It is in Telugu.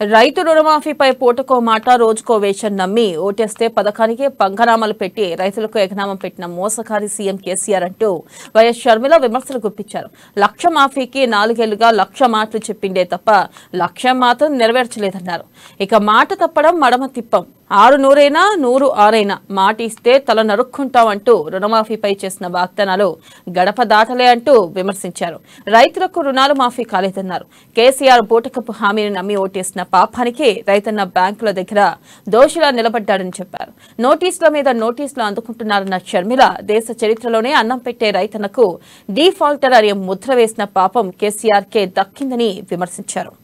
రైతు రుణమాఫీపై పూటకో మాట రోజుకో వేషం నమ్మి ఓటేస్తే పథకానికి పంగనామాలు పెట్టి రైతులకు ఎగనామం పెట్టిన మోసకారి సీఎం కేసీఆర్ అంటూ వైఎస్ షర్మిల విమర్శలు గుప్పించారు లక్ష మాఫీకి నాలుగేళ్లుగా లక్ష మాటలు చెప్పిండే తప్ప లక్ష్యం మాత్రం నెరవేర్చలేదన్నారు ఇక మాట తప్పడం మడమ తిప్పం ఆరు నూరైనా నూరు ఆరైనా మాట ఇస్తే తల నరుక్కుంటామంటూ రుణమాఫీపై చేసిన వాగ్దానాలు గడప దాటలే అంటూ విమర్శించారు రైతులకు రుణాలు మాఫీ కాలేదన్నారు కేసీఆర్ బూటకపు హామీని నమ్మి ఓటేసిన పాపానికి రైతన్న బ్యాంకుల దగ్గర దోషిలా నిలబడ్డాడని చెప్పారు నోటీసుల మీద నోటీసులు అందుకుంటున్నారన్న షర్మిల దేశ చరిత్రలోనే అన్నం పెట్టే రైతన్నకు డీఫాల్టర్ అనే ముద్ర వేసిన పాపం కేసీఆర్ కే దక్కిందని విమర్శించారు